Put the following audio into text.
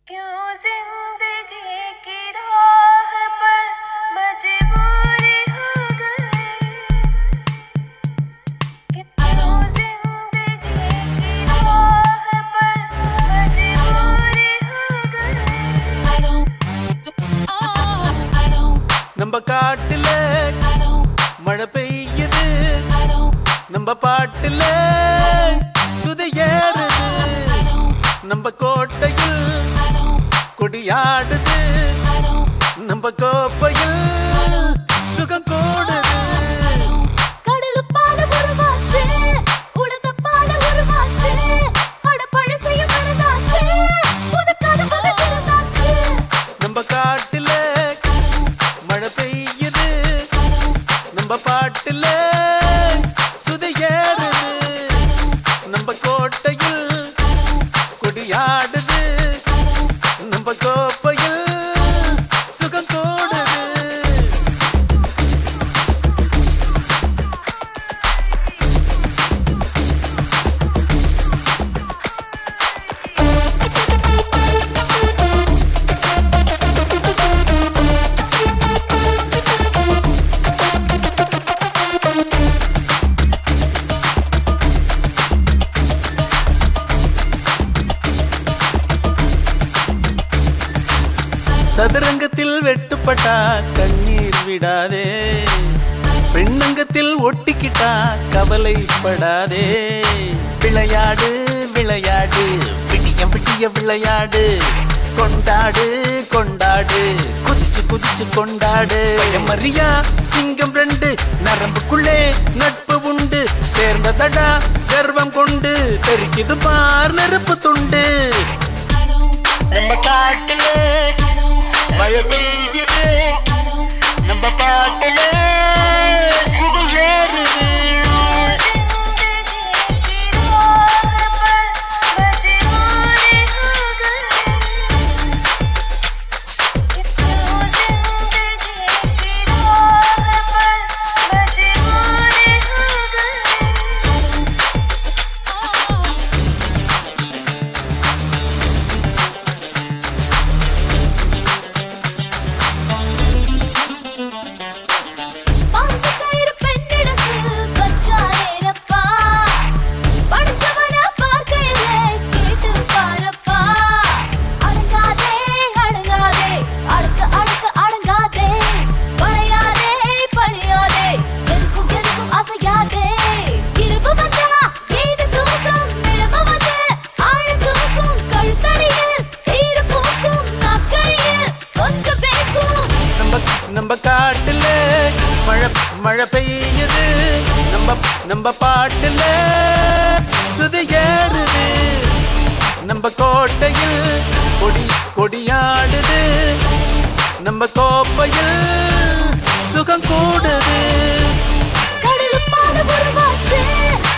क्यों जिंदगी की राह पर मजबूरी हो गई क्यों जिंदगी की राह पर मजबूरी हो गई நம்ம காட்டுல மழை பெய்யுது நம்ம பாட்டுல சுதையேறுது நம்ம கோட்டையில் கொடியாடுது நம்ம கோப்பையில் சுகம் கூடுது கடலுப்பால உருவாச்சு உடந்தப்பால உருவாச்சு அட பழசையும் மறந்தாச்சு புது கனவு திறந்தாச்சு நம்ம காட்டுல மழை பெய்யுது நம்ம பாட்டுல சுதையேறுது நம்ம கோட்டையில் கொடியாடுது நம்ம கோப்பையில் சுகம் கூடுது சதுரங்கத்தில் வெட்டுப்பட்டா கண்ணீர் விடாதே பெண்ணங்கத்தில் ஒட்டிக்கிட்டா கவலைப்படாதே விளையாடு விளையாடு விடிய விடிய விளையாடு கொண்டாடு கொண்டாடு குதிச்சு குதிச்சு கொண்டாடு மரியா சிங்கம் ரெண்டு நரம்புக்குள்ளே நட்பு உண்டு சேர்ந்ததடா கர்வம் கொண்டு பெருக்கிது பார் நெருப்பு துண்டு நம்ம காட்டுல மழை பெய்யுது நம்ம பாட்டுல சுடு ஏறுது जिंदगी की राह पर मजबूरी हो गई क्यों जिंदगी की राह पर मजबूरी हो गई பாச கயிறு பெண்ணிடத்து பச்சாரேனப்பா படிச்சவன பார்க்கையிலே கேட்டு பாரப்பா அடங்காதே அடங்காதே அடக்க அடக்க அடங்காதே பழையாதே பணியாதே எதுக்கும் எதுக்கும் அசையாதே இருவு வந்தா ஏது தூக்கம் நிலவு வந்து ஆழ தூக்கும் கழுத்தடியில் தீர பூக்கும் நாக்கடியில் கொஞ்சம் பேக்கும் நம்ம நம்ம காட்டுல மழை மழை பெய்யுது நம்ம நம்ம பாட்டுல சுது ஏறுது நம்ம கோட்டையில் கொடி கொடியாடுது நம்ம கோப்பையில் சுகம் கூடுது கடலுப்பால உருவாச்சு